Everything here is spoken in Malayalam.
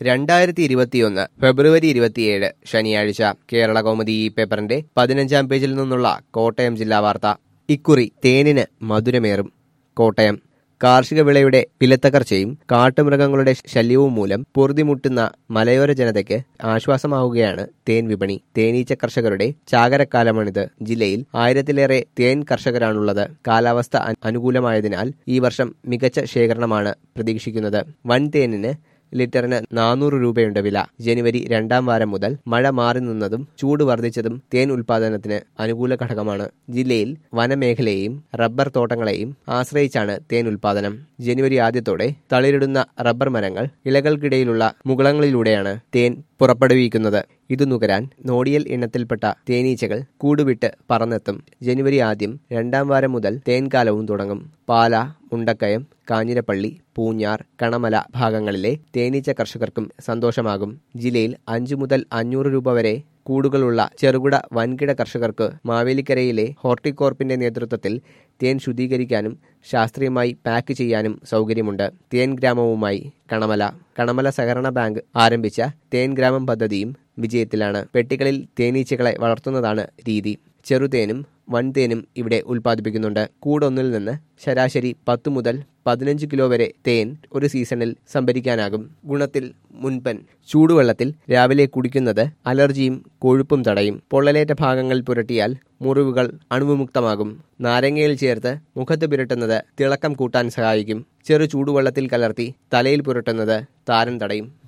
രണ്ടായിരത്തി ഇരുപത്തിയൊന്ന് ഫെബ്രുവരി ഇരുപത്തിയേഴ് ശനിയാഴ്ച കേരള കൗമുദി ഈ പേപ്പറിന്റെ പതിനഞ്ചാം പേജിൽ നിന്നുള്ള കോട്ടയം ജില്ലാ വാർത്ത ഇക്കുറി തേനിന് മധുരമേറും കോട്ടയം കാർഷിക വിളയുടെ വിലത്തകർച്ചയും കാട്ടുമൃഗങ്ങളുടെ ശല്യവും മൂലം പൊറുതിമുട്ടുന്ന മലയോര ജനതയ്ക്ക് ആശ്വാസമാവുകയാണ് തേൻ വിപണി തേനീച്ച കർഷകരുടെ ചാകരക്കാലമാണിത് ജില്ലയിൽ ആയിരത്തിലേറെ തേൻ കർഷകരാണുള്ളത് കാലാവസ്ഥ അ- അനുകൂലമായതിനാൽ ഈ വർഷം മികച്ച ശേഖരണമാണ് പ്രതീക്ഷിക്കുന്നത് വൻ തേനിന് ലിറ്ററിന് നാനൂറ് രൂപയുണ്ട് വില ജനുവരി രണ്ടാം വാരം മുതൽ മഴ മാറി നിന്നതും ചൂട് വർദ്ധിച്ചതും തേൻ ഉൽപാദനത്തിന് അനുകൂല ഘടകമാണ് ജില്ലയിൽ വനമേഖലയെയും റബ്ബർ തോട്ടങ്ങളെയും ആശ്രയിച്ചാണ് തേൻ ഉൽപാദനം ജനുവരി ആദ്യത്തോടെ തളിരിടുന്ന റബ്ബർ മരങ്ങൾ ഇലകൾക്കിടയിലുള്ള മുകളങ്ങളിലൂടെയാണ് തേൻ പുറപ്പെടുവിക്കുന്നത് ഇത് നുകരാൻ നോഡിയൽ ഇനത്തിൽപ്പെട്ട തേനീച്ചകൾ കൂടുവിട്ട് പറന്നെത്തും ജനുവരി ആദ്യം രണ്ടാം വാരം മുതൽ തേൻകാലവും തുടങ്ങും പാല മുണ്ടക്കയം കാഞ്ഞിരപ്പള്ളി പൂഞ്ഞാർ കണമല ഭാഗങ്ങളിലെ തേനീച്ച കർഷകർക്കും സന്തോഷമാകും ജില്ലയിൽ അഞ്ചു മുതൽ അഞ്ഞൂറ് രൂപ വരെ കൂടുകളുള്ള ചെറുകിട വൻകിട കർഷകർക്ക് മാവേലിക്കരയിലെ ഹോർട്ടികോർപ്പിന്റെ നേതൃത്വത്തിൽ തേൻ ശുദ്ധീകരിക്കാനും ശാസ്ത്രീയമായി പാക്ക് ചെയ്യാനും സൗകര്യമുണ്ട് തേൻ ഗ്രാമവുമായി കണമല കണമല സഹകരണ ബാങ്ക് ആരംഭിച്ച തേൻ ഗ്രാമം പദ്ധതിയും വിജയത്തിലാണ് പെട്ടികളിൽ തേനീച്ചകളെ വളർത്തുന്നതാണ് രീതി ചെറുതേനും വൻതേനും ഇവിടെ ഉൽപ്പാദിപ്പിക്കുന്നുണ്ട് കൂടൊന്നിൽ നിന്ന് ശരാശരി പത്ത് മുതൽ പതിനഞ്ച് കിലോ വരെ തേൻ ഒരു സീസണിൽ സംഭരിക്കാനാകും ഗുണത്തിൽ മുൻപൻ ചൂടുവെള്ളത്തിൽ രാവിലെ കുടിക്കുന്നത് അലർജിയും കൊഴുപ്പും തടയും പൊള്ളലേറ്റ ഭാഗങ്ങൾ പുരട്ടിയാൽ മുറിവുകൾ അണുവിമുക്തമാകും നാരങ്ങയിൽ ചേർത്ത് മുഖത്ത് പുരട്ടുന്നത് തിളക്കം കൂട്ടാൻ സഹായിക്കും ചെറു ചൂടുവെള്ളത്തിൽ കലർത്തി തലയിൽ പുരട്ടുന്നത് താരൻ തടയും